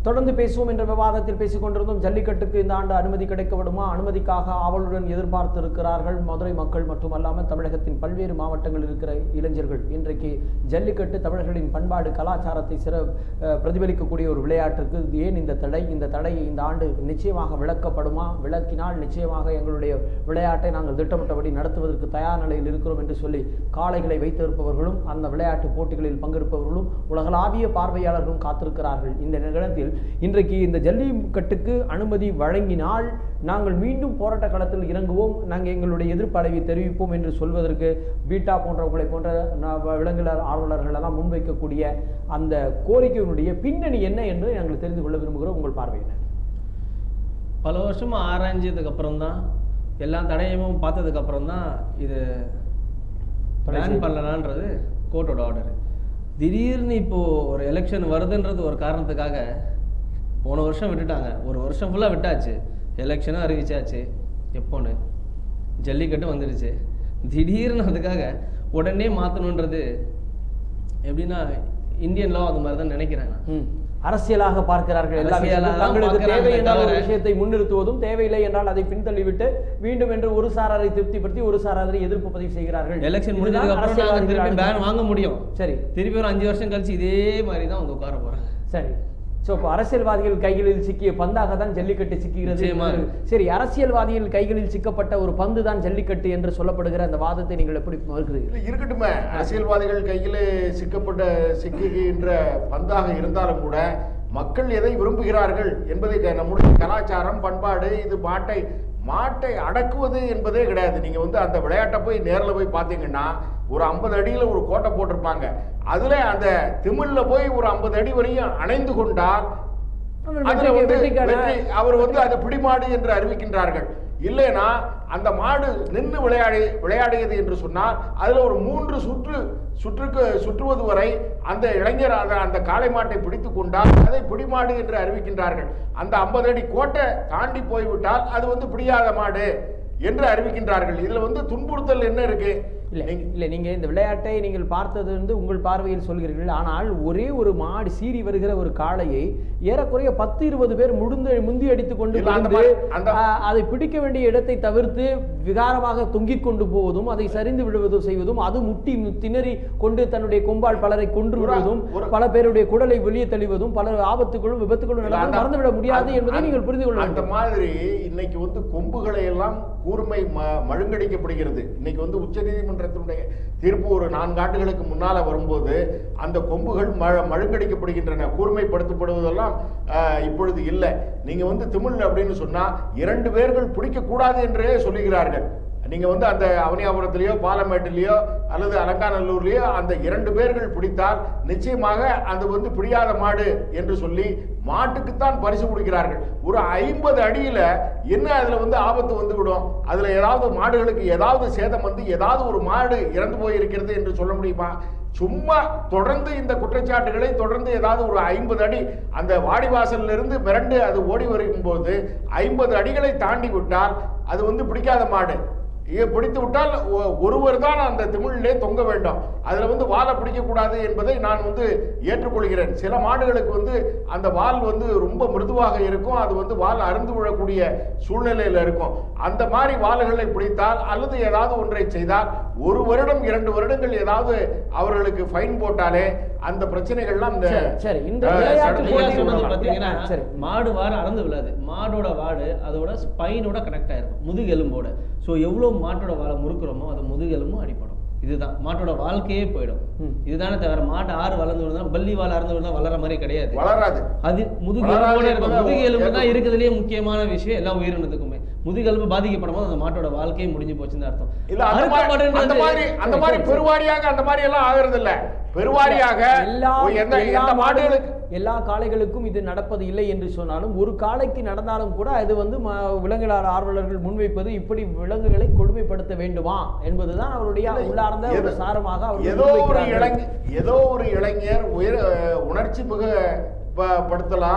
தொடர்ந்து பேசுவோம் என்ற விவாதத்தில் பேசிக் கொண்டிருந்தோம் ஜல்லிக்கட்டுக்கு இந்த ஆண்டு அனுமதி கிடைக்கப்படுமா அனுமதிக்காக ஆவலுடன் எதிர்பார்த்து இருக்கிறார்கள் மதுரை மக்கள் மட்டுமல்லாமல் தமிழகத்தின் பல்வேறு மாவட்டங்களில் இருக்கிற இளைஞர்கள் இன்றைக்கு ஜல்லிக்கட்டு தமிழர்களின் பண்பாடு கலாச்சாரத்தை சிற அஹ், பிரதிபலிக்கக்கூடிய ஒரு விளையாட்டுக்கு ஏன் இந்த தடை இந்த தடையை இந்த ஆண்டு நிச்சயமாக விளக்கப்படுமா விளக்கினால் நிச்சயமாக எங்களுடைய விளையாட்டை நாங்கள் திட்டமிட்டபடி நடத்துவதற்கு தயார் நிலையில் இருக்கிறோம் என்று சொல்லி காளைகளை வைத்திருப்பவர்களும் அந்த விளையாட்டு போட்டிகளில் பங்கெடுப்பவர்களும் உலகளாவிய பார்வையாளர்களும் காத்திருக்கிறார்கள் இந்த நிகழ்ச்சியில் இன்றைக்கு இந்த ஜல்லிக்கட்டுக்கு அனுமதி வழங்கினால் நாங்கள் மீண்டும் போராட்ட களத்தில் இறங்குவோம் நாங்கள் எங்களுடைய எதிர்ப்பு அளவை தெரிவிப்போம் என்று சொல்வதற்கு பீட்டா போன்றவர்களை போன்ற ந- விலங்குகள் ஆர்வலர்கள் எல்லாம் முன்வைக்கக்கூடிய அந்த கோரிக்கையினுடைய பின்னணி என்ன என்று நாங்கள் தெரிந்து கொள்ள விரும்புகிறோம் உங்கள் பார்வை என்ன பல வருஷமா ஆராய்ஞ்சதுக்கு அப்புறம் தான் எல்லா தடயமும் பார்த்ததுக்கு அப்புறம் தான் இது தடை பிளான் செய்ய- பண்ணலான்றது கோர்ட்டோட ஆர்டர் திடீர்னு இப்போ ஒரு எலெக்ஷன் வருதுன்றது ஒரு காரணத்துக்காக போன வருஷம் விட்டுட்டாங்க ஒரு வருஷம் ஃபுல்லாக விட்டாச்சு எலெக்ஷனும் அறிவிச்சாச்சு எப்போன்னு ஜல்லிக்கட்டு வந்துடுச்சு திடீர்னு அதுக்காக உடனே மாற்றணுன்றது எப்படின்னா இந்தியன் லா அது மாதிரி தான் நினைக்கிறேன் நான். ம். அரசியலாக பார்க்கிறார்கள் எல்லா அரசியலாக விஷயத்தையும். தான் தங்களுக்கு பார்க்கிறாங்களே தேவை என்றால் ஒரு தவிர- விஷயத்தை முன்னிறுத்துவதும் தேவையில்லை என்றால் அதை பின்தள்ளிவிட்டு மீண்டும் என்று ஒரு சாராரை திருப்திப்படுத்தி ஒரு சாராரை எதிர்ப்பு பதிவு செய்கிறார்கள் எலெக்ஷன் இதுதான் முடிஞ்சதுக்கு அப்புறம் நாங்க திருப்பி அரசியல்வாதிகள் பேன் வாங்க முடியும் சரி திருப்பி ஒரு அஞ்சு வருஷம் கழிச்சு இதே மாதிரி தான் வந்து உட்கார போறாங்க சரி சோ இப்போ அரசியல்வாதிகள் கைகளில் சிக்கிய பந்தாக தான் ஜல்லிக்கட்டு சிக்குகிறது நிச்சயமா. என்று- சரி அரசியல்வாதிகள் கைகளில் சிக்கப்பட்ட ஒரு பந்து தான் ஜல்லிக்கட்டு என்று சொல்லப்படுகிற அந்த வாதத்தை நீங்கள் எப்படி மறுக்கிறீர்கள் இல்ல, இருக்கட்டுமே அரசியல்வாதிகள் கையில் சிக்கப்பட்ட சிக்குகின்ற பந்தாக இருந்தாலும் கூட மக்கள் எதை விரும்புகிறார்கள் என்பதை க- நம்முடைய கலாச்சாரம் பண்பாடு இது மாட்டை மாட்டை அடக்குவது என்பதே கிடையாது நீங்க வந்து அந்த விளையாட்டை போய் நேர்ல போய் பார்த்தீங்கன்னா ஒரு ஐம்பது அடியில ஒரு கோட்டை போட்டிருப்பாங்க அதுல அந்த திமிழ்ல போய் ஒரு ஐம்பது அடி வரையும் அணைந்து கொண்டால் அவர் அதுல வெற்றிக்கு- வந்து வெற்றிக்கான- வெற்றி அவர் வந்து அது பிடிமாடு என்று அறிவிக்கின்றார்கள் இல்லைனா அந்த மாடு நின்று விளையாடி விளையாடியது என்று சொன்னால் அதுல ஒரு மூன்று சுற்று சுற்றுக்கு சுற்றுவது வரை அந்த இளைஞர் அந்த அந்த காளை மாட்டை பிடித்து கொண்டால் அதை பிடிமாடு என்று அறிவிக்கின்றார்கள் அந்த ஐம்பது அடி கோட்டை தாண்டி போய்விட்டால் அது வந்து பிடியாத மாடு என்று அறிவிக்கின்றார்கள் இதுல வந்து துன்புறுத்தல் என்ன இருக்கு இல்லை இல்லை நீங்க இந்த விளையாட்டை நீங்கள் பார்த்தது வந்து உங்கள் பார்வையில் சொல்கிறீர்கள் ஆனால் ஒரே ஒரு மாடு சீறி வருகிற ஒரு காளையை ஏறக்குறைய பத்து இருபது பேர் முடுந்து முந்தி அடித்துக் கொண்டு இல்ல, அந்த விழுந்து, மாதிரி- அந்த- ஆ, அதை பிடிக்க வேண்டிய இடத்தை தவிர்த்து விகாரமாக தொங்கிக் கொண்டு போவதும் அதை சரிந்து விடுவதும் செய்வதும் அது முட்டி திணறி கொண்டு தன்னுடைய கொம்பால் பலரை கொன்று ஒரு- விடுவதும் ஒரு- பல பேருடைய குடலை வெளியே தள்ளுவதும் பல ஆபத்துகளும் விபத்துகளும் இல்ல, நடந்து அந்த- மறந்துவிட முடியாது அந்த- என்பதை நீங்கள் புரிந்து கொள்ள அந்த வேண்டும் மாதிரி இன்னைக்கு வந்து கொம்புகளை எல்லாம் கூர்மை ம- மழுங்கடிக்கப்படுகிறது இன்னைக்கு வந்து உச்சநீதிமன்றத்தினுடைய தீர்ப்பு ஒரு நான்கு ஆண்டுகளுக்கு முன்னால வரும்போது அந்த கொம்புகள் ம மழுங்கடிக்கப்படுகின்றன கூர்மைப்படுத்தப்படுவதெல்லாம் ஆஹ், இப்பொழுது இல்லை நீங்க வந்து திமிழ் அப்படின்னு சொன்னா இரண்டு பேர்கள் பிடிக்க கூடாது என்றே சொல்லுகிறார்கள் நீங்க வந்து அந்த அவனியாபுரத்திலேயோ பாலமேட்டிலேயோ அல்லது அலங்காநல்லூர்லயோ அந்த இரண்டு பேர்கள் பிடித்தால் நிச்சயமாக அது வந்து பிடியாத மாடு என்று சொல்லி மாட்டுக்குத்தான் பரிசு கொடுக்கிறார்கள் ஒரு ஐம்பது அடியில என்ன அதுல வந்து ஆபத்து வந்து விடும் அதுல ஏதாவது மாடுகளுக்கு ஏதாவது சேதம் வந்து ஏதாவது ஒரு மாடு இறந்து போயிருக்கிறது என்று சொல்ல முடியுமா சும்மா தொடர்ந்து இந்த குற்றச்சாட்டுகளை தொடர்ந்து ஏதாவது ஒரு ஐம்பது அடி அந்த வாடிவாசல்ல இருந்து மிரண்டு அது ஓடி வரும்போது ஐம்பது அடிகளை தாண்டி விட்டால் அது வந்து பிடிக்காத மாடு இதை பிடித்து விட்டால் ஒ- ஒருவர் தான் அந்த திமிழிலே தொங்க வேண்டும் அதுல வந்து வாலை பிடிக்க கூடாது என்பதை நான் வந்து ஏற்றுக்கொள்கிறேன் சில மாடுகளுக்கு வந்து அந்த வால் வந்து ரொம்ப மிருதுவாக இருக்கும் அது வந்து வால் அருந்து விழக்கூடிய சூழ்நிலையில இருக்கும் அந்த மாதிரி வாள்களை பிடித்தால் அல்லது ஏதாவது ஒன்றை செய்தால் ஒரு வருடம் இரண்டு வருடங்கள் ஏதாவது அவர்களுக்கு ஃபைன் போட்டாலே அந்த பிரச்சனைகள்லாம் இந்த சரி, சரி. இந்த அஹ், விளையாட்டு சட்டத்துல ஐயா போட்டி சொன்னது விடலாம். பார்த்தீங்கன்னா சரி. மாடு வார அறந்து விழாது மாடோட வாடு அதோட ஸ்பைனோட கனெக்ட் ஆயிருக்கும் முதுகெலும்போட ஸோ எவ்வளோ மாட்டோட வாழை முறுக்குறோமோ அது முதுகெலும்பும் அடிப்படும் இதுதான் மாட்டோட வாழ்க்கையே போயிடும் ம். இதுதானே தவிர மாட்டு ஆறு வளர்ந்து விழுந்தா பல்லி வாழ அறந்து விழுந்தா வளர மாதிரி கிடையாது வளராது அது முதுகு வளராது எலும்போட இருக்கும் என்பதை முதுகு எலும்பு தான் ஏற்க- இருக்கிறதுலயே முக்கியமான விஷயம் எல்லா உயிரினத்துக்குமே முதுகெலும்பு பாதிக்கப்படும் போது அந்த மாட்டோட வாழ்க்கையே முடிஞ்சு போச்சுன்னு அர்த்தம் இல்ல அந்த மாதிரி அறுக்கப்படுன்றது- அந்த மாதிரி அந்த மாதிரி பெருவாரியாக அந்த மாதிரி எல்லாம் ஆகிறது இல்ல பெருவாரியாக எல்லா எந்த எல்லா எந்த மாடுகளுக்கு எல்லா காளைகளுக்கும் இது நடப்பது இல்லை என்று சொன்னாலும் ஒரு காளைக்கு நடந்தாலும் கூட அது வந்து ம- விலங்குகள் ஆர்வலர்கள் முன்வைப்பது இப்படி விலங்குகளை கொடுமைப்படுத்த வேண்டுமா என்பதுதான் அவருடைய உள்ளார்ந்த ஒரு ஏதோ- சாரமாக அவர்கள் ஏதோ ஒரு முன்வைக்கிறார்கள். இளைஞர் ஏதோ ஒரு இளைஞர் உயர் அஹ், உணர்ச்சி மிக ப- படுத்தலால்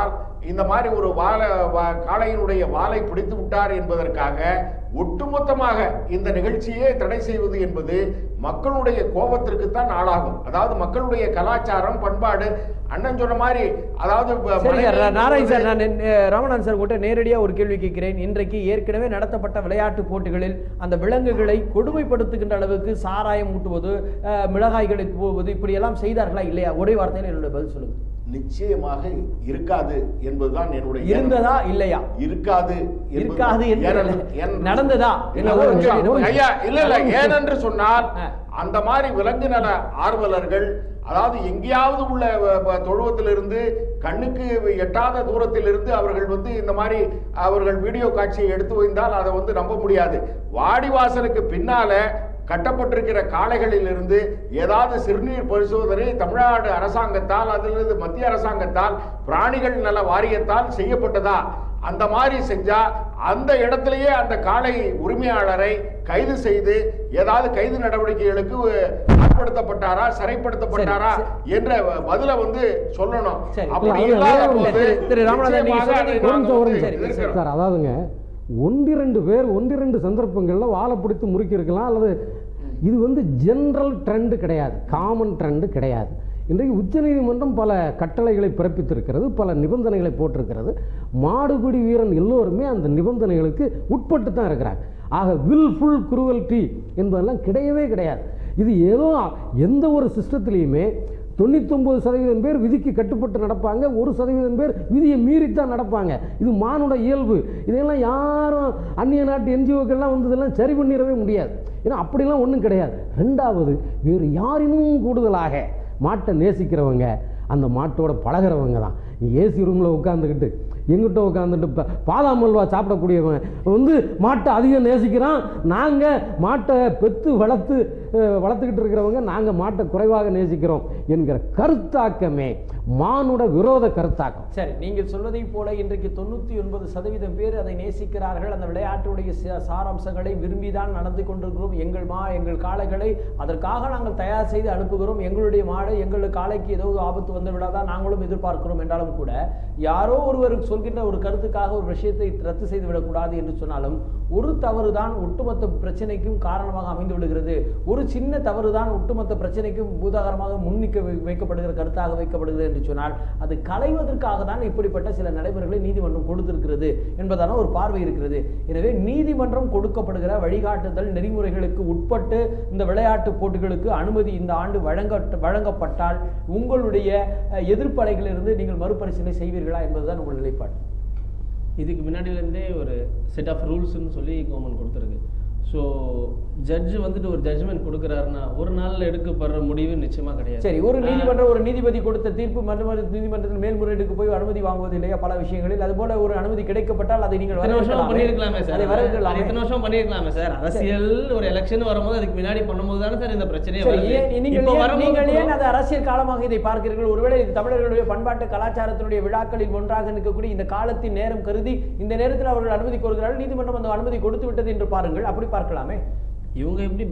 இந்த மாதிரி ஒரு வாழை வா- காளையினுடைய வாளை பிடித்து விட்டார் என்பதற்காக ஒட்டுமொத்தமாக இந்த நிகழ்ச்சியே தடை செய்வது என்பது மக்களுடைய கோபத்திற்கு தான் ஆளாகும் அதாவது மக்களுடைய கலாச்சாரம் பண்பாடு அண்ணன் சொன்ன மாதிரி அதாவது ப- சரி சார் மனைவி நாராயண் சார் என்பது- நான் அஹ், ராமநாதன் சார் கிட்ட நேரடியாக ஒரு கேள்வி கேட்கிறேன் இன்றைக்கு ஏற்கனவே நடத்தப்பட்ட விளையாட்டு போட்டிகளில் அந்த விலங்குகளை கொடுமைப்படுத்துகின்ற அளவுக்கு சாராயம் ஊட்டுவது அஹ், மிளகாய்களை போவது இப்படியெல்லாம் செய்தார்களா இல்லையா ஒரே வார்த்தையில் என்னுடைய பதில் சொல்லுங்க நிச்சயமாக இருக்காது என்பதுதான் என்னுடைய எண்ணம். இருந்ததா இல்லையா இருக்காது என்பது- இருக்காது என்று ஏனென்- இல்லை. ஏன்- நடந்ததா இல்ல, என்ன ஒரு ஒரு நிமிஷம். கேள்வி. ஐயா இல்ல இல்ல ஏனென்று சொன்னால் ஆ. அந்த மாதிரி விலங்கு நல ஆர்வலர்கள் அதாவது எங்கேயாவது உள்ள வ- வ- தொழுவத்திலிருந்து கண்ணுக்கு எட்டாத தூரத்திலிருந்து அவர்கள் வந்து இந்த மாதிரி அவர்கள் வீடியோ காட்சியை எடுத்து வைந்தால் அதை வந்து நம்ப முடியாது வாடிவாசலுக்கு பின்னால கட்டப்பட்டிருக்கிற காளைகளிலிருந்து ஏதாவது சிறுநீர் பரிசோதனை தமிழ்நாடு அரசாங்கத்தால் அதிலிருந்து மத்திய அரசாங்கத்தால் பிராணிகள் நல வாரியத்தால் செய்யப்பட்டதா அந்த மாதிரி செஞ்சா அந்த இடத்திலேயே அந்த காளை உரிமையாளரை கைது செய்து ஏதாவது கைது நடவடிக்கைகளுக்கு ஆட்படுத்தப்பட்டாரா சிறைப்படுத்தப்பட்டாரா என்ற பதில வந்து சொல்லணும் சரி. அப்படி இல்ல, இல்லாத இல்ல, போது திரு- திரு ராமநாதன், நீங்க நிச்சயமாக சொன்னது அதை ஒரு நிமிஷம், ஒரு நாங்கள் நிமிஷம். வந்து எதிர்க்கிறோம். சார் அதாவதுங்க ஒன்றிரண்டு பேர் ஒன்றிரண்டு சந்தர்ப்பங்களில் வாழை பிடித்து முறுக்கியிருக்கலாம் அல்லது இது வந்து ஜென்ரல் ட்ரெண்டு கிடையாது காமன் ட்ரெண்டு கிடையாது இன்றைக்கு உச்சநீதிமன்றம் பல கட்டளைகளை பிறப்பித்திருக்கிறது பல நிபந்தனைகளை போட்டிருக்கிறது மாடுபிடி வீரன் எல்லோருமே அந்த நிபந்தனைகளுக்கு உட்பட்டு தான் இருக்கிறாங்க ஆக வில்ஃபுல் குருவல்டி என்பதெல்லாம் கிடையவே கிடையாது இது ஏதோ எந்த ஒரு சிஸ்டத்துலேயுமே தொண்ணூத்தொம்பது சதவீதம் பேர் விதிக்கு கட்டுப்பட்டு நடப்பாங்க ஒரு சதவீதம் பேர் விதியை மீறித்தான் நடப்பாங்க இது மானுட இயல்பு இதையெல்லாம் யாரும் அந்நிய நாட்டு என்ஜிஓக்கெல்லாம் வந்து இதெல்லாம் சரி பண்ணிடவே முடியாது ஏன்னா அப்படிலாம் ஒன்றும் கிடையாது ரெண்டாவது வேறு யாரினும் கூடுதலாக மாட்டை நேசிக்கிறவங்க அந்த மாட்டோட பழகிறவங்க தான் ஏசி ரூமில் உட்காந்துக்கிட்டு எங்கிட்ட உட்காந்துட்டு ப- பாதாம் அல்வா சாப்பிடக்கூடியவன் வந்து மாட்டை அதிகம் நேசிக்கிறான் நாங்கள் மாட்டை பெற்று வளர்த்து அஹ், வளர்த்துக்கிட்டு இருக்கிறவங்க நாங்கள் மாட்டை குறைவாக நேசிக்கிறோம் என்கிற கருத்தாக்கமே மானுட விரோத கருத்தாக்கம் சரி நீங்கள் சொல்வதை போல இன்றைக்கு தொண்ணூத்தி ஒன்பது சதவீதம் பேர் அதை நேசிக்கிறார்கள் அந்த விளையாட்டுடைய சா- சாராம்சங்களை விரும்பிதான் நடந்து கொண்டிருக்கிறோம் எங்கள் மா எங்கள் காளைகளை அதற்காக நாங்கள் தயார் செய்து அனுப்புகிறோம் எங்களுடைய மாடு எங்கள் காளைக்கு ஏதோ ஆபத்து வந்து விடாதான் நாங்களும் எதிர்பார்க்கிறோம் என்றாலும் கூட யாரோ ஒருவர் சொல்கின்ற ஒரு கருத்துக்காக ஒரு விஷயத்தை ரத்து செய்து விடக்கூடாது என்று சொன்னாலும் ஒரு தவறுதான் ஒட்டுமொத்த பிரச்சனைக்கும் காரணமாக அமைந்து விடுகிறது ஒரு சின்ன தவறுதான் ஒட்டுமொத்த பிரச்சனைக்கும் பூதாகரமாக முன்னிக்க வை- வைக்கப்படுகிற கருத்தாக வைக்கப்படுகிறது என்று சொன்னால் அது களைவதற்காக தான் இப்படிப்பட்ட சில நடைமுறைகளை நீதிமன்றம் கொடுத்திருக்கிறது என்பதான ஒரு பார்வை இருக்கிறது எனவே நீதிமன்றம் கொடுக்கப்படுகிற வழிகாட்டுதல் நெறிமுறைகளுக்கு உட்பட்டு இந்த விளையாட்டு போட்டிகளுக்கு அனுமதி இந்த ஆண்டு வழங்க வழங்கப்பட்டால் உங்களுடைய அஹ், எதிர்ப்பலைகளிலிருந்து நீங்கள் மறுபரிசீலனை செய்வீர்களா என்பதுதான் உங்கள் நிலைப்பாடு இதுக்கு முன்னாடிலேருந்தே ஒரு செட் ஆஃப் ரூல்ஸ்னு சொல்லி கவர்மெண்ட் கொடுத்துருக்கு ஸோ ஜட்ஜ் வந்துட்டு ஒரு ஜட்ஜ்மெண்ட் கொடுக்குறாருன்னா ஒரு நாளில் எடுக்கப்படுற முடிவு நிச்சயமாக கிடையாது சரி ஒரு நீதிமன்றம் ஒரு நீதிபதி கொடுத்த தீர்ப்பு மறுமறு நீதிமன்றத்தில் மேல்முறையீடுக்கு போய் அனுமதி வாங்குவது இல்லையா பல விஷயங்களில் அதுபோல ஒரு அனுமதி கிடைக்கப்பட்டால் அதை நீங்கள் இத்தனை வருஷம் வரவேற்கலாமே. பண்ணியிருக்கலாமே சார் அதை அது வரவேற்கலாமே. இத்தனை வருஷம் பண்ணியிருக்கலாமே சார் அரசியல் ஒரு எலெக்ஷன் வரும்போது அதுக்கு முன்னாடி பண்ணும்போது தானே சார் இந்த பிரச்சனையே சரி, வருது ஏன் நீங்கள் இப்போ ஏன் வரும்போது நீங்கள் ஏன் கூட- அது அரசியல் காலமாக இதை பார்க்கிறீர்கள் ஒருவேளை இது தமிழர்களுடைய பண்பாட்டு கலாச்சாரத்தினுடைய விழாக்களில் ஒன்றாக நிற்கக்கூடிய இந்த காலத்தின் நேரம் கருதி இந்த நேரத்தில் அவர்கள் அனுமதி கோருகிறார்கள் நீதிமன்றம் அந்த அனுமதி கொடுத்து விட்டது என்று பாருங்கள் அப்படி பார்க்கலாமே இவங்க எப்படி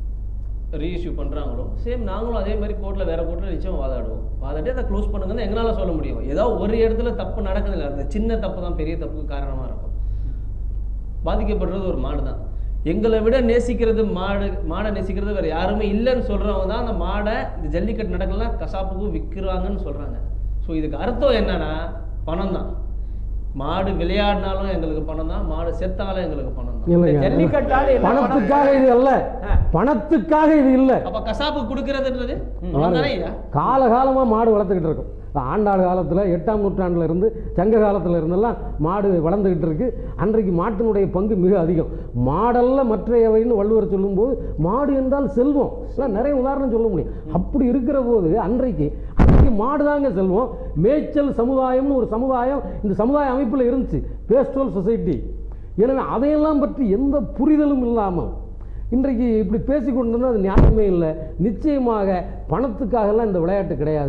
ரீஇஷ்யூ பண்றாங்களோ சேம் நாங்களும் அதே மாதிரி கோர்ட்ல வேற கோர்ட்ல நிச்சயம் வாதாடுவோம் வாதாடி அதை க்ளோஸ் பண்ணுங்கன்னு எங்களால சொல்ல முடியும் ஏதாவது ஒரு இடத்துல தப்பு நடக்குது இல்லை அந்த சின்ன தப்பு தான் பெரிய தப்புக்கு காரணமா இருக்கும் பாதிக்கப்படுறது ஒரு மாடு தான் எங்களை விட நேசிக்கிறது மாடு மாடை நேசிக்கிறது வேற யாருமே இல்லைன்னு சொல்றவங்க தான் அந்த மாடை இந்த ஜல்லிக்கட்டு நடக்கலாம் கசாப்புக்கும் விற்கிறாங்கன்னு சொல்றாங்க ஸோ இதுக்கு அர்த்தம் என்னன்னா பணம் தான் மாடு விளையாடினாலும் எங்களுக்கு பணம் தான் மாடு செத்தாலும் எங்களுக்கு பணம் தான் இல்லைங்க ஜல்லிக்கட்டால் என்ன பணத்துக்காக இது அல்ல ஆ. பணத்துக்காக இது இல்லை அப்ப கசாப்பு கொடுக்கறதுன்றது பாருங்க. பணம் தானே ஐயா காலகாலமாக மாடு வளர்த்துக்கிட்டு இருக்கும் ஆண்டாள் காலத்தில் எட்டாம் நூற்றாண்டுல இருந்து சங்க காலத்துல இருந்தெல்லாம் மாடு வளர்ந்துக்கிட்டு இருக்கு அன்றைக்கு மாட்டினுடைய பங்கு மிக அதிகம் மாடல்ல மற்றையவைன்னு வள்ளுவர் சொல்லும்போது மாடு என்றால் செல்வம் எல்லாம் நிறைய உதாரணம் சொல்ல முடியும் அப்படி இருக்கிற போது அன்றைக்கு அன்றைக்கு மாடு தாங்க செல்வம் மேய்ச்சல் சமுதாயம்னு ஒரு சமுதாயம் இந்த சமுதாய அமைப்பில் இருந்துச்சு பேஸ்டோல் சொசைட்டி எனவே அதையெல்லாம் பற்றி எந்த புரிதலும் இல்லாமல் இன்றைக்கு இப்படி பேசிக்கொண்டு இருந்தால் அது நியாயமே இல்லை நிச்சயமாக பணத்துக்காகலாம் இந்த விளையாட்டு கிடையாது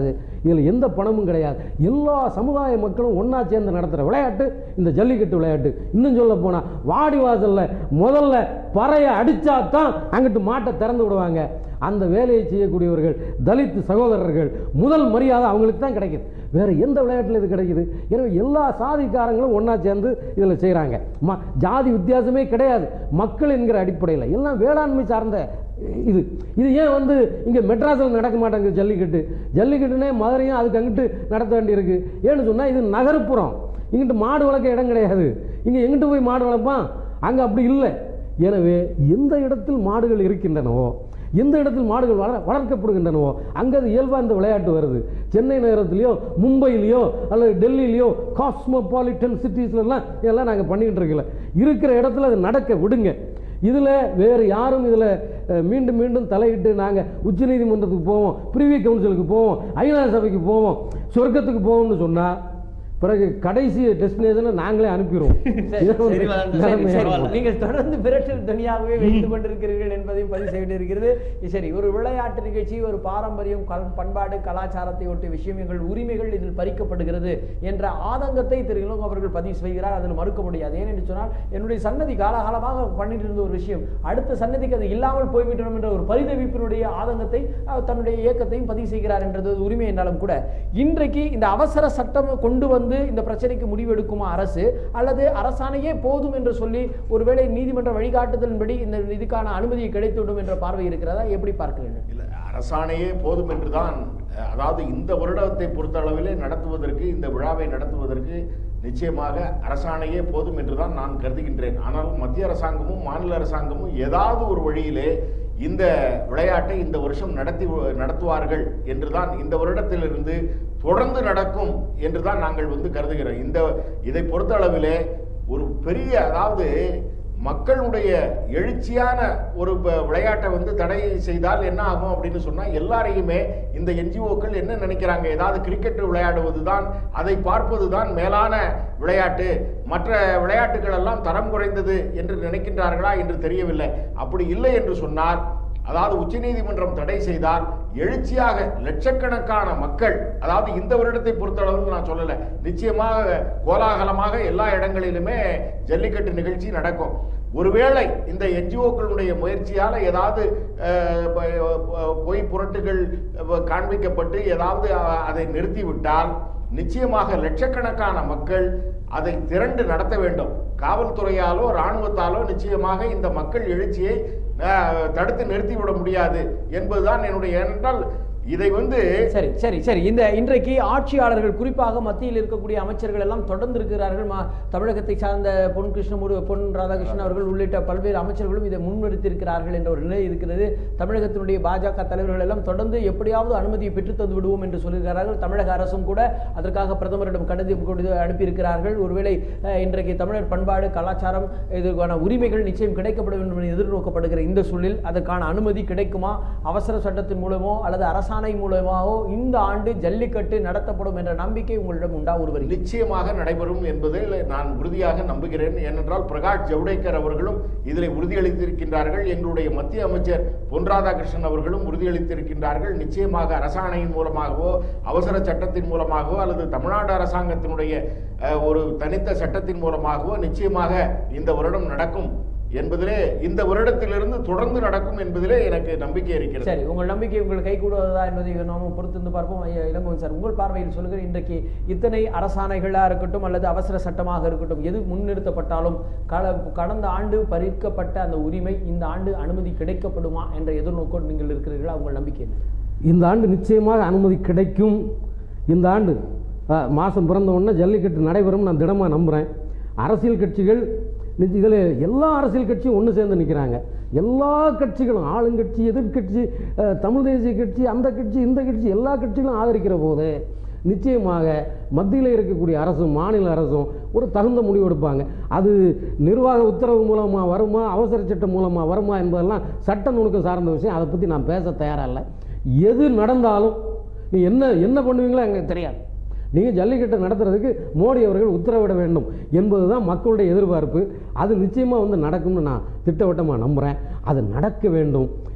இதில் எந்த பணமும் கிடையாது எல்லா சமுதாய மக்களும் ஒன்றா சேர்ந்து நடத்துகிற விளையாட்டு இந்த ஜல்லிக்கட்டு விளையாட்டு இன்னும் சொல்ல போனால் வாடி வாசல்ல முதல்ல பறையை அடித்தா தான் அங்கிட்டு மாட்டை திறந்து விடுவாங்க அந்த வேலையை செய்யக்கூடியவர்கள் தலித் சகோதரர்கள் முதல் மரியாதை அவங்களுக்கு தான் கிடைக்குது வேற எந்த விளையாட்டில் இது கிடைக்குது எனவே எல்லா சாதிக்காரங்களும் ஒன்றா சேர்ந்து இதில் செய்கிறாங்க ம ஜாதி வித்தியாசமே கிடையாது மக்கள் என்கிற அடிப்படையில் எல்லாம் வேளாண்மை சார்ந்த இது இது ஏன் வந்து இங்கே மெட்ராஸில் நடக்க மாட்டேங்குது ஜல்லிக்கட்டு ஜல்லிக்கட்டுனே மதுரையும் அதுக்கு அங்கிட்டு நடத்த வேண்டியிருக்கு ஏன்னு சொன்னால் இது நகர்ப்புறம் இங்கிட்டு மாடு வளர்க்க இடம் கிடையாது இங்கே எங்கிட்டு போய் மாடு வளர்ப்பான் அங்கே அப்படி இல்லை எனவே எந்த இடத்தில் மாடுகள் இருக்கின்றனவோ எந்த இடத்தில் மாடுகள் வளர வளர்க்கப்படுகின்றனவோ அங்கே அது இயல்பாக இந்த விளையாட்டு வருது சென்னை நகரத்துலையோ மும்பையிலையோ அல்லது டெல்லியிலையோ காஸ்மோபாலிட்டன் சிட்டிஸ்லலாம் இதெல்லாம் நாங்கள் பண்ணிக்கிட்டு இருக்கல இருக்கிற இடத்துல அது நடக்க விடுங்க இதில் வேறு யாரும் இதில் மீண்டும் மீண்டும் தலையிட்டு நாங்கள் உச்சநீதிமன்றத்துக்கு போவோம் பிரிவி கவுன்சிலுக்கு போவோம் ஐநா சபைக்கு போவோம் சொர்க்கத்துக்கு போவோம்னு சொன்னால் பிறகு கடைசி டெஸ்டினேஷனை நாங்களே அனுப்பிடுவோம் சரி, இதான் வந்து சரி, வளர்ந்து, சரி, நிலைமை. சரி. பரவாயில்ல. நீங்கள் தொடர்ந்து விரட்டல் துணியாகவே வைத்துக் கொண்டிருக்கிறீர்கள் என்பதையும் பதிவு செய்திருக்கிறது சரி ஒரு விளையாட்டு நிகழ்ச்சி ஒரு பாரம்பரியம் கல் பண்பாடு கலாச்சாரத்தை ஒட்டிய விஷயம் எங்கள் உரிமைகள் இதில் பறிக்கப்படுகிறது என்ற ஆதங்கத்தை திரு இளங்கோ அவர்கள் பதிவு செய்கிறார் அதில் மறுக்க முடியாது ஏனென்று சொன்னால் என்னுடைய சன்னதி காலகாலமாக பண்ணிட்டு இருந்த ஒரு விஷயம் அடுத்த சன்னதிக்கு அது இல்லாமல் போய்விட்டோம் என்ற ஒரு பரிதவிப்பினுடைய ஆதங்கத்தை அஹ், தன்னுடைய இயக்கத்தையும் பதிவு செய்கிறார் என்றது ஒரு உரிமை என்றாலும் கூட இன்றைக்கு இந்த அவசர சட்டம் கொண்டு வந்து இந்த பிரச்சனைக்கு முடிவெடுக்குமா அரசு அல்லது அரசாணையே போதும் என்று சொல்லி ஒருவேளை நீதிமன்ற வழிகாட்டுதலின்படி இந்த இதுக்கான அனுமதி கிடைத்துவிடும் என்ற பார்வை இருக்கிறதா எப்படி பார்க்கிறீர்கள் இல்ல அரசாணையே போதும் என்றுதான் அஹ், அதாவது இந்த வருடத்தை பொறுத்த அளவிலே நடத்துவதற்கு இந்த விழாவை நடத்துவதற்கு நிச்சயமாக அரசாணையே போதும் என்றுதான் நான் கருதுகின்றேன் ஆனால் மத்திய அரசாங்கமும் மாநில அரசாங்கமும் ஏதாவது ஒரு வழியிலே இந்த விளையாட்டை இந்த வருஷம் நடத்தி நடத்துவார்கள் என்றுதான் இந்த வருடத்திலிருந்து தொடர்ந்து நடக்கும் என்றுதான் நாங்கள் வந்து கருதுகிறோம் இந்த இதை பொறுத்த அளவிலே ஒரு பெரிய அதாவது மக்களுடைய எழுச்சியான ஒரு ப- விளையாட்டை வந்து தடை செய்தால் என்ன ஆகும் அப்படின்னு சொன்னா எல்லாரையுமே இந்த என்ஜிஓக்கள் என்ன நினைக்கிறாங்க ஏதாவது கிரிக்கெட் விளையாடுவது தான் அதை பார்ப்பது தான் மேலான விளையாட்டு மற்ற விளையாட்டுகள் எல்லாம் தரம் குறைந்தது என்று நினைக்கின்றார்களா என்று தெரியவில்லை அப்படி இல்லை என்று சொன்னால் அதாவது உச்சநீதிமன்றம் தடை செய்தால் எழுச்சியாக லட்சக்கணக்கான மக்கள் அதாவது இந்த வருடத்தை பொறுத்தளவில் நான் சொல்லலை நிச்சயமாக கோலாகலமாக எல்லா இடங்களிலுமே ஜல்லிக்கட்டு நிகழ்ச்சி நடக்கும் ஒருவேளை இந்த என்ஜிஓக்களுடைய முயற்சியால் ஏதாவது அஹ், ப- ப- பொய் புரட்டுகள் அஹ், காண்பிக்கப்பட்டு ஏதாவது அஹ், அதை நிறுத்திவிட்டால் நிச்சயமாக லட்சக்கணக்கான மக்கள் அதை திரண்டு நடத்த வேண்டும் காவல்துறையாலோ இராணுவத்தாலோ நிச்சயமாக இந்த மக்கள் எழுச்சியை அஹ், தடுத்து நிறுத்திவிட முடியாது என்பதுதான் என்னுடைய ஏனென்றால் இதை வந்து சரி சரி சரி இந்த இன்றைக்கு ஆட்சியாளர்கள் குறிப்பாக மத்தியில் இருக்கக்கூடிய அமைச்சர்கள் எல்லாம் தொடர்ந்து இருக்கிறார்கள் மா- தமிழகத்தை சார்ந்த பொன் கிருஷ்ணமூர் பொன் ராதாகிருஷ்ணன் அவர்கள் உள்ளிட்ட பல்வேறு அமைச்சர்களும் இதை முன்னிறுத்தியிருக்கிறார்கள் என்ற ஒரு நிலை இருக்கிறது தமிழகத்தினுடைய பாஜக தலைவர்கள் எல்லாம் தொடர்ந்து எப்படியாவது அனுமதியை பெற்று தந்து விடுவோம் என்று சொல்லியிருக்கிறார்கள் தமிழக அரசும் கூட அதற்காக பிரதமரிடம் கடிதம் கொடுத்து அனுப்பியிருக்கிறார்கள் ஒருவேளை அஹ், இன்றைக்கு தமிழர் பண்பாடு கலாச்சாரம் இதுக்கான உரிமைகள் நிச்சயம் கிடைக்கப்பட வேண்டும் என எதிர்நோக்கப்படுகிற இந்த சூழலில் அதற்கான அனுமதி கிடைக்குமா அவசர சட்டத்தின் மூலமோ அல்லது அரசாணை மூலமாகவோ இந்த ஆண்டு ஜல்லிக்கட்டு நடத்தப்படும் என்ற நம்பிக்கை உங்களிடம் உண்டா ஒருவர் நிச்சயமாக நடைபெறும் என்பதில் நான் உறுதியாக நம்புகிறேன் ஏனென்றால் பிரகாஷ் ஜவடேகர் அவர்களும் இதில் உறுதியளித்திருக்கின்றார்கள் எங்களுடைய மத்திய அமைச்சர் பொன் ராதாகிருஷ்ணன் அவர்களும் உறுதியளித்திருக்கின்றார்கள் நிச்சயமாக அரசாணையின் மூலமாகவோ அவசர சட்டத்தின் மூலமாகவோ அல்லது தமிழ்நாடு அரசாங்கத்தினுடைய அஹ், ஒரு தனித்த சட்டத்தின் மூலமாகவோ நிச்சயமாக இந்த வருடம் நடக்கும் என்பதிலே இந்த வருடத்திலிருந்து தொடர்ந்து நடக்கும் என்பதிலே எனக்கு நம்பிக்கை இருக்கிறது சரி உங்கள் நம்பிக்கை உங்கள் கை கூடுவதா என்பதை நாமும் பொறுத்திருந்து பார்ப்போம் ஐயா இளங்கோவன் சார் உங்கள் பார்வையில் சொல்லுங்கள் இன்றைக்கு இத்தனை அரசாணைகளாக இருக்கட்டும் அல்லது அவசர சட்டமாக இருக்கட்டும் எது முன்னிறுத்தப்பட்டாலும் கல கடந்த ஆண்டு பறிக்கப்பட்ட அந்த உரிமை இந்த ஆண்டு அனுமதி கிடைக்கப்படுமா என்ற எதிர்நோக்கோடு நீங்கள் இருக்கிறீர்களா உங்கள் நம்பிக்கை என்ன இந்த ஆண்டு நிச்சயமாக அனுமதி கிடைக்கும் இந்த ஆண்டு அஹ், மாதம் பிறந்த உடனே ஜல்லிக்கட்டு நடைபெறும் நான் திடமாக நம்புகிறேன் அரசியல் கட்சிகள் இதில் எல்லா அரசியல் கட்சியும் ஒன்று சேர்ந்து நிற்கிறாங்க எல்லா கட்சிகளும் ஆளுங்கட்சி எதிர்க்கட்சி அஹ், தமிழ் தேசிய கட்சி அந்த கட்சி இந்த கட்சி எல்லா கட்சிகளும் ஆதரிக்கிற போது நிச்சயமாக மத்தியில் இருக்கக்கூடிய அரசும் மாநில அரசும் ஒரு தகுந்த முடிவு எடுப்பாங்க அது நிர்வாக உத்தரவு மூலமாக வருமா அவசர சட்டம் மூலமாக வருமா என்பதெல்லாம் சட்ட நுணுக்கம் சார்ந்த விஷயம் அதை பற்றி நான் பேச தயாராக இல்லை எது நடந்தாலும் நீ என்ன என்ன பண்ணுவீங்களோ எங்களுக்கு தெரியாது நீங்கள் ஜல்லிக்கட்டை நடத்துறதுக்கு மோடி அவர்கள் உத்தரவிட வேண்டும் என்பது தான் மக்களுடைய எதிர்பார்ப்பு அது நிச்சயமாக வந்து நடக்கும்னு நான் திட்டவட்டமாக நம்புகிறேன் அது நடக்க வேண்டும்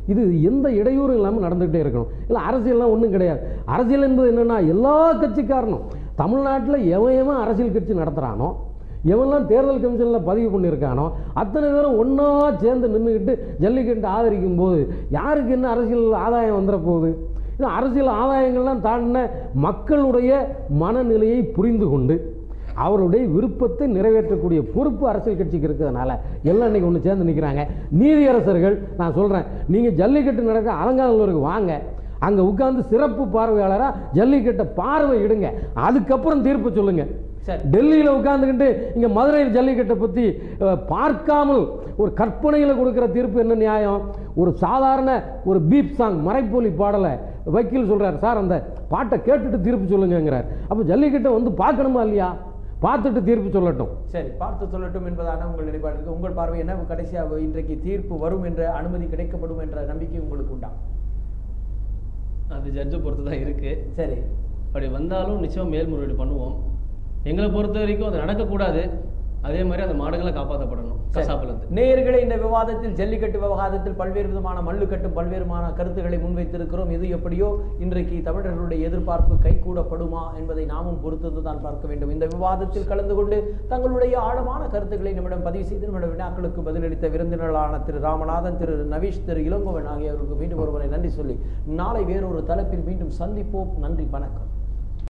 இது எந்த இடையூறும் இல்லாமல் நடந்துகிட்டே இருக்கணும் இல்லை அரசியல்லாம் ஒன்றும் கிடையாது அரசியல் என்பது என்னென்னா எல்லா கட்சிக்காரனும் தமிழ்நாட்டில் எவன் எவன் அரசியல் கட்சி நடத்துகிறானோ எவன்லாம் தேர்தல் கமிஷனில் பதிவு பண்ணியிருக்கானோ அத்தனை பேரும் ஒன்றா சேர்ந்து நின்றுக்கிட்டு ஜல்லிக்கட்டு ஆதரிக்கும் போது யாருக்கு என்ன அரசியல் ஆதாயம் வந்துட போகுது இது அரசியல் ஆதாயங்கள்லாம் தாண்டின மக்களுடைய மனநிலையை புரிந்து கொண்டு அவருடைய விருப்பத்தை நிறைவேற்றக்கூடிய பொறுப்பு அரசியல் கட்சிக்கு இருக்கிறதுனால எல்லாம் இன்னைக்கு ஒன்று சேர்ந்து நிற்கிறாங்க நீதியரசர்கள் நான் சொல்கிறேன் நீங்கள் ஜல்லிக்கட்டு நடக்க அலங்காநல்லூருக்கு வாங்க அங்கே உட்கார்ந்து சிறப்பு பார்வையாளராக ஜல்லிக்கட்டை பார்வையிடுங்க அதுக்கப்புறம் தீர்ப்பு சொல்லுங்கள் சரி. டெல்லியில் உட்காந்துக்கிட்டு இங்கே மதுரையில் ஜல்லிக்கட்டை பற்றி அஹ், பார்க்காமல் ஒரு கற்பனையில் கொடுக்குற தீர்ப்பு என்ன நியாயம் ஒரு சாதாரண ஒரு பீப் சாங் மறைப்பொலி பாடலை வக்கீல் சொல்கிறார் சார் அந்த பாட்டை கேட்டுட்டு தீர்ப்பு சொல்லுங்கங்கிறார் அப்போ ஜல்லிக்கட்டை வந்து பார்க்கணுமா இல்லையா பார்த்துட்டு தீர்ப்பு சொல்லட்டும் சரி பார்த்து சொல்லட்டும் என்பதான உங்கள் நிலைப்பாடு இருக்கு உங்கள் பார்வை என்ன கடைசியாக இன்றைக்கு தீர்ப்பு வரும் என்ற அனுமதி கிடைக்கப்படும் என்ற நம்பிக்கை உங்களுக்கு உண்டா அது ஜட்ஜை பொறுத்து தான் இருக்கு சரி அப்படி வந்தாலும் நிச்சயம் மேல்முறையீடு பண்ணுவோம் எங்களை பொறுத்த வரைக்கும் அது நடக்கக்கூடாது அதே மாதிரி அந்த மாடுகளை காப்பாற்றப்படணும் கசாப்புலேருந்து நேயர்களே இந்த விவாதத்தில் ஜல்லிக்கட்டு விவகாரத்தில் பல்வேறு விதமான மல்லுக்கட்டும் பல்வேறுமான கருத்துக்களை முன்வைத்திருக்கிறோம் இது எப்படியோ இன்றைக்கு தமிழர்களுடைய எதிர்பார்ப்பு கைகூடப்படுமா என்பதை நாமும் பொறுத்திருந்து தான் பார்க்க வேண்டும் இந்த விவாதத்தில் கலந்து கொண்டு தங்களுடைய ஆழமான கருத்துக்களை நம்மிடம் பதிவு செய்து நம்மிடம் வினாக்களுக்கு பதிலளித்த விருந்தினர்களான திரு ராமநாதன் திரு நவீஷ் திரு இளங்கோவன் ஆகியோருக்கு மீண்டும் ஒருவரை நன்றி சொல்லி நாளை வேறொரு தலைப்பில் மீண்டும் சந்திப்போம் நன்றி வணக்கம்